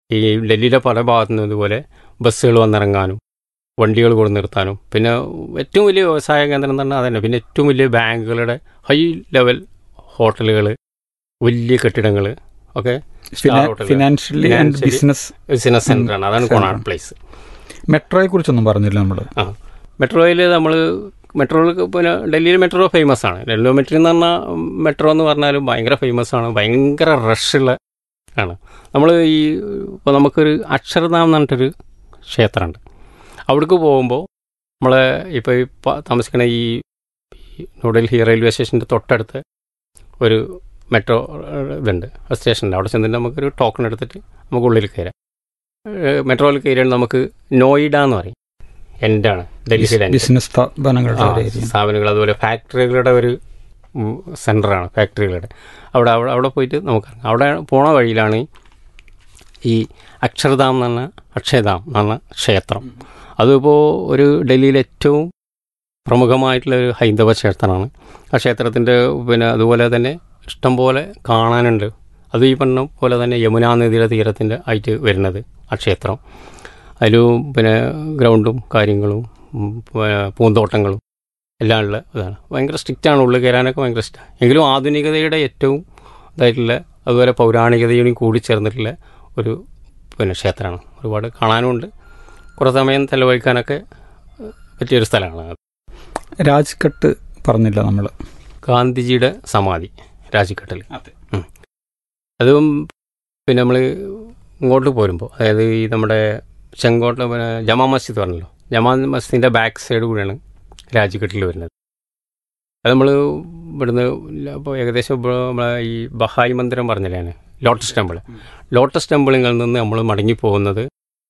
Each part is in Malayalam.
ഈ ഡൽഹിയിലെ പല ഭാഗത്തു നിന്നും ഇതുപോലെ ബസ്സുകൾ വന്നിറങ്ങാനും വണ്ടികൾ കൊണ്ട് നിർത്താനും പിന്നെ ഏറ്റവും വലിയ വ്യവസായ കേന്ദ്രം എന്ന് പറഞ്ഞാൽ അതന്നെ പിന്നെ ഏറ്റവും വലിയ ബാങ്കുകളുടെ ഹൈ ലെവൽ ഹോട്ടലുകൾ വലിയ കെട്ടിടങ്ങൾ ഒക്കെ സ്റ്റാർ ഹോട്ടലുകൾ financially and Financially- business business സെൻ്ററാണ് അതാണ് Center. കൊണാർട്ട് പ്ലേസ് മെട്രോയെ കുറിച്ചൊന്നും പറഞ്ഞില്ല നമ്മൾ ആ മെട്രോയിൽ നമ്മൾ മെട്രോയിൽ പിന്നെ ഡൽഹിയിൽ മെട്രോ ഫേമസ് ആണ് ഡൽഹി മെട്രോ എന്ന് പറഞ്ഞാൽ മെട്രോ എന്ന് പറഞ്ഞാലും ഭയങ്കര ഫേമസ് ആണ് ഭയങ്കര റഷുള്ള ആണ് നമ്മൾ ഈ ഇപ്പോൾ നമുക്കൊരു അക്ഷരധാം എന്ന് പറഞ്ഞിട്ടൊരു ക്ഷേത്രമുണ്ട് അവിടേക്ക് പോകുമ്പോൾ നമ്മളെ ഇപ്പോൾ ഈ പ- താമസിക്കുന്ന ഈ ഈ ന്യൂഡൽഹി റെയിൽവേ സ്റ്റേഷൻ്റെ തൊട്ടടുത്ത് ഒരു മെട്രോ ഇതുണ്ട് സ്റ്റേഷനുണ്ട് അവിടെ ചെന്നിട്ട് നമുക്കൊരു ടോക്കൺ എടുത്തിട്ട് നമുക്ക് ഉള്ളിൽ കയറാം ഏഹ് മെട്രോയിൽ കയറിയാൽ നമുക്ക് നോയിഡ എന്ന് പറയും എൻഡാണ് ഡൽഹിയുടെ end. ബിസിനസ് സ്ഥാപനങ്ങളുടെ ആ, ഒരു ഏരിയ സ്ഥാപനങ്ങൾ അതുപോലെ ഫാക്ടറികളുടെ ഒരു ഉം, സെൻ്ററാണ് ഫാക്ടറികളുടെ അവിടെ അവിടെ അവിടെ പോയിട്ട് നമുക്ക് ഇറങ്ങാം. അവിടെ പോണ വഴിയിലാണ് ഈ അക്ഷരധാം എന്ന് പറഞ്ഞ അക്ഷയധാം എന്ന് പറഞ്ഞ ക്ഷേത്രം അതിപ്പോൾ ഒരു ഡൽഹിയിലെ ഏറ്റവും പ്രമുഖമായിട്ടുള്ള ഒരു ഹൈന്ദവ ക്ഷേത്രമാണ് ആ ക്ഷേത്രത്തിൻ്റെ പിന്നെ അതുപോലെ തന്നെ ഇഷ്ടംപോലെ കാണാനുണ്ട് അത് ഈ പറഞ്ഞ പോലെ തന്നെ യമുനാ നദിയുടെ തീരത്തിൻ്റെ ആയിട്ട് വരുന്നത് ആ ക്ഷേത്രം അതിലും പിന്നെ ഗ്രൗണ്ടും കാര്യങ്ങളും ഉം, പിന്നെ പൂന്തോട്ടങ്ങളും എല്ലാം ഉള്ള ഇതാണ് ഭയങ്കര സ്ട്രിക്റ്റാണ് ഉള്ളിൽ കയറാനൊക്കെ ഭയങ്കര ഇഷ്ടമാണ് എങ്കിലും ആധുനികതയുടെ ഏറ്റവും ഇതായിട്ടുള്ള അതുപോലെ പൗരാണികതയും കൂടി ചേർന്നിട്ടുള്ള ഒരു പിന്നെ ക്ഷേത്രമാണ് ഒരുപാട് കാണാനുമുണ്ട് കുറേ സമയം ചെലവഴിക്കാനൊക്കെ ഏഹ്, പറ്റിയൊരു സ്ഥലമാണ് രാജ്ഘട്ട് പറഞ്ഞില്ല നമ്മൾ ഗാന്ധിജിയുടെ സമാധി രാജിക്കട്ടിൽ അതെ. ഉം. അതും പിന്നെ നമ്മൾ ഇങ്ങോട്ട് പോരുമ്പോൾ അതായത് ഈ നമ്മുടെ ചെങ്കോട്ട പിന്നെ ജമാ മസ്ജിദ് പറഞ്ഞല്ലോ ജമാ മസ്ജിദിൻ്റെ ബാക്ക് സൈഡ് കൂടിയാണ് രാജിക്കട്ടിൽ വരുന്നത് അത് നമ്മൾ ഇവിടുന്ന് ഇപ്പോൾ ഏകദേശം ഇപ്പോൾ നമ്മളെ ഈ ബഹായി മന്ദിരം പറഞ്ഞില്ലേ ഞാൻ ലോട്ടസ് ടെമ്പിൾ ലോട്ടസ് ടെമ്പിളിൽ നിന്ന് നമ്മൾ മടങ്ങി പോകുന്നത്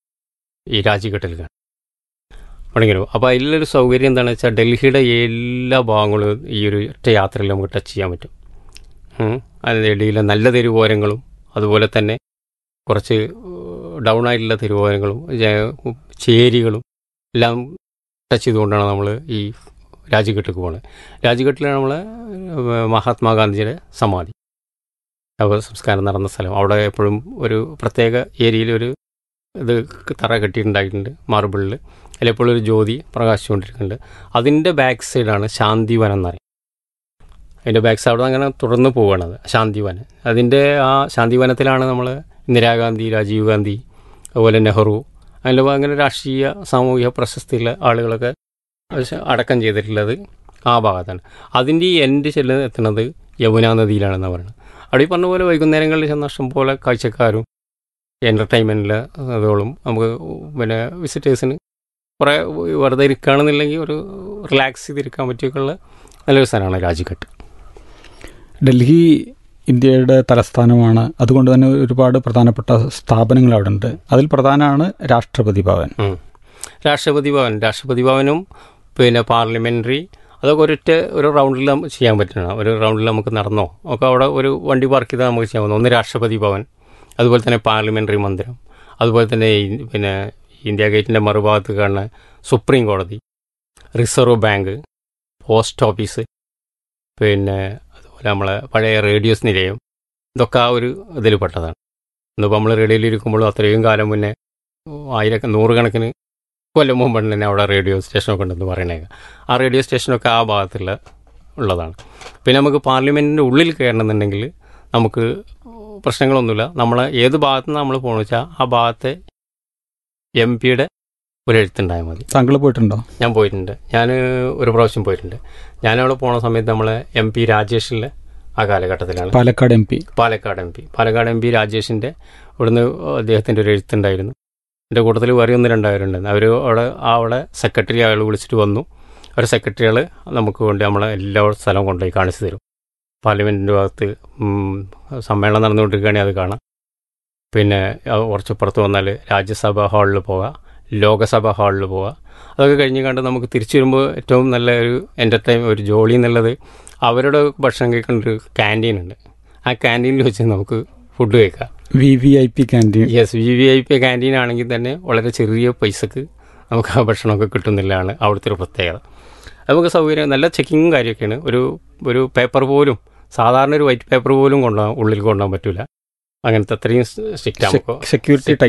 ഈ രാജിക്കട്ടിലേക്കാണ് മടങ്ങി പോകും അപ്പോൾ അതിലൊരു സൗകര്യം എന്താണെന്ന് വെച്ചാൽ ഡൽഹിയുടെ എല്ലാ ഭാഗങ്ങളും ഈ ഒരു ഒറ്റ യാത്രയിൽ നമുക്ക് ടച്ച് ചെയ്യാൻ പറ്റും ഉം. അതിൻ്റെ ഇടയിലെ നല്ല തെരുവോരങ്ങളും അതുപോലെ തന്നെ കുറച്ച് ഡൗൺ ആയിട്ടുള്ള തെരുവോരങ്ങളും ജ- ചേരികളും എല്ലാം ടച്ച് ചെയ്തുകൊണ്ടാണ് നമ്മൾ ഈ രാജ്ഘട്ടിലേക്ക് പോകുന്നത് രാജ്ഘട്ടിലാണ് നമ്മൾ മഹാത്മാഗാന്ധിയുടെ സമാധി ശവ സംസ്കാരം നടന്ന സ്ഥലം അവിടെ എപ്പോഴും ഒരു പ്രത്യേക ഏരിയയിൽ ഒരു ഇത് തറ കെട്ടിയിട്ടുണ്ടായിട്ടുണ്ട് മാർബിളിൽ അതിലെപ്പോഴും ഒരു ജ്യോതി പ്രകാശിച്ചുകൊണ്ടിരിക്കുന്നുണ്ട് അതിൻ്റെ ബാക്ക് സൈഡാണ് ശാന്തിവനം എന്ന് പറയും അതിൻ്റെ ബാക്ക് സൈഡ് അങ്ങനെ തുടർന്ന് പോവുകയാണത് ശാന്തിവനം അതിൻ്റെ ആ ശാന്തിവനത്തിലാണ് നമ്മൾ ഇന്ദിരാഗാന്ധി രാജീവ് ഗാന്ധി അതുപോലെ നെഹ്റു അതിൽ അങ്ങനെ രാഷ്ട്രീയ സാമൂഹിക പ്രശസ്തിയുള്ള ആളുകളൊക്കെ പക്ഷെ അടക്കം ചെയ്തിട്ടുള്ളത് ആ ഭാഗത്താണ് അതിൻ്റെ ഈ എൻഡ് ചെല്ല് എത്തുന്നത് യമുനാ നദിയിലാണെന്ന് പറയുന്നത് അവിടെ ഈ പറഞ്ഞ പോലെ വൈകുന്നേരങ്ങളിൽ ചെന്ന ഇഷ്ടം പോലെ കാഴ്ചക്കാരും എൻ്റർടൈൻമെൻറ്റിൽ അതുകളും നമുക്ക് പിന്നെ വിസിറ്റേഴ്സിന് കുറേ വെറുതെ ഇരിക്കുകയാണെന്നുണ്ടെങ്കിൽ ഒരു റിലാക്സ് ചെയ്തിരിക്കാൻ പറ്റിയൊക്കെയുള്ള നല്ലൊരു സ്ഥലമാണ് രാജിഘട്ട് ഡൽഹി ഇന്ത്യയുടെ തലസ്ഥാനമാണ് അതുകൊണ്ട് തന്നെ ഒരുപാട് പ്രധാനപ്പെട്ട സ്ഥാപനങ്ങൾ അവിടെ ഉണ്ട് അതിൽ പ്രധാനമാണ് രാഷ്ട്രപതി ഭവൻ ഉം. രാഷ്ട്രപതി ഭവൻ രാഷ്ട്രപതി ഭവനും പിന്നെ പാർലമെൻ്ററി അതൊക്കെ ഒരൊറ്റ ഒരു റൗണ്ടിൽ നമുക്ക് ചെയ്യാൻ പറ്റണം ഒരു റൗണ്ടിൽ നമുക്ക് നടന്നോ ഒക്കെ അവിടെ ഒരു വണ്ടി പാർക്ക് ചെയ്താൽ നമുക്ക് ചെയ്യാൻ പറ്റും ഒന്ന് രാഷ്ട്രപതി ഭവൻ അതുപോലെ തന്നെ പാർലമെൻ്ററി മന്ദിരം അതുപോലെ തന്നെ ഈ- പിന്നെ ഇന്ത്യ ഗേറ്റിൻ്റെ മറുഭാഗത്ത് കാണുന്ന സുപ്രീം കോടതി റിസർവ് ബാങ്ക് പോസ്റ്റ് ഓഫീസ് പിന്നെ അതുപോലെ നമ്മളെ പഴയ റേഡിയോസ് നിലയം ഇതൊക്കെ ആ ഒരു ഇതിൽ പെട്ടതാണ് ഇന്നിപ്പോൾ നമ്മൾ റേഡിയോയിൽ ഇരിക്കുമ്പോഴും അത്രയും കാലം മുന്നേ ആയിരക്ക നൂറുകണക്കിന് കൊല്ലം മുമ്പ് തന്നെ അവിടെ റേഡിയോ സ്റ്റേഷനൊക്കെ ഉണ്ടെന്ന് പറയണേക്കാം ആ റേഡിയോ സ്റ്റേഷനൊക്കെ ആ ഭാഗത്തുള്ള ഉള്ളതാണ് പിന്നെ നമുക്ക് പാർലമെൻറ്റിൻ്റെ ഉള്ളിൽ കയറണമെന്നുണ്ടെങ്കിൽ നമുക്ക് പ്രശ്നങ്ങളൊന്നുമില്ല നമ്മൾ ഏത് ഭാഗത്തു നിന്ന് നമ്മൾ പോകണമെന്ന് വെച്ചാൽ ആ ഭാഗത്തെ എം പിയുടെ ഒരു എഴുത്തുണ്ടായാൽ മതി താങ്കൾ പോയിട്ടുണ്ടോ ഞാൻ പോയിട്ടുണ്ട് ഞാൻ ഒരു പ്രാവശ്യം പോയിട്ടുണ്ട് ഞാനവിടെ പോണ സമയത്ത് നമ്മളെ എം പി രാജേഷിൻ്റെ ആ കാലഘട്ടത്തിലാണ് Palakkad M P Palakkad M P Palakkad M P രാജേഷിൻ്റെ ഇവിടുന്ന് അദ്ദേഹത്തിൻ്റെ ഒരു എഴുത്തുണ്ടായിരുന്നു എൻ്റെ കൂട്ടത്തിൽ വേറെ ഒന്ന് രണ്ടായിരമുണ്ടായിരുന്നു അവർ അവിടെ ആ അവിടെ സെക്രട്ടറി അയാൾ വിളിച്ചിട്ട് വന്നു ഒരു സെക്രട്ടറി ആൾ നമുക്ക് കൊണ്ട് നമ്മളെ എല്ലാ സ്ഥലവും കൊണ്ടുപോയി കാണിച്ചു തരും പാർലമെൻറ്റിൻ്റെ ഭാഗത്ത് ഉം, സമ്മേളനം നടന്നുകൊണ്ടിരിക്കുകയാണെങ്കിൽ അത് കാണാം പിന്നെ അത് കുറച്ച് പുറത്ത് വന്നാൽ രാജ്യസഭ ഹാളിൽ പോകാം ലോകസഭ ഹാളിൽ പോകാം അതൊക്കെ കഴിഞ്ഞ് കണ്ട് നമുക്ക് തിരിച്ചു വരുമ്പോൾ ഏറ്റവും നല്ല ഒരു എൻ്റർടൈൻ ഒരു ജോലി എന്നുള്ളത് അവരുടെ ഭക്ഷണം കഴിക്കേണ്ട ഒരു ക്യാൻറ്റീൻ ഉണ്ട് ആ ക്യാൻറ്റീനിൽ വെച്ച് നമുക്ക് ഫുഡ് കഴിക്കാം V V I P canteen yes V V I P canteen ആണെങ്കിൽ തന്നെ വളരെ ചെറിയ പൈസക്ക് നമുക്ക് ആ ഭക്ഷണമൊക്കെ കിട്ടുന്നില്ലാണ് അവിടുത്തെ ഒരു പ്രത്യേകത നമുക്ക് സൗകര്യം നല്ല ചെക്കിങ്ങും കാര്യമൊക്കെയാണ് ഒരു ഒരു പേപ്പർ പോലും സാധാരണ ഒരു വൈറ്റ് പേപ്പർ പോലും കൊണ്ടുപോകാൻ ഉള്ളിൽ കൊണ്ടുപോകാൻ പറ്റില്ല അങ്ങനത്തെ അത്രയും സ്ട്രിക്റ്റ് ആകുമ്പോൾ സെക്യൂരിറ്റി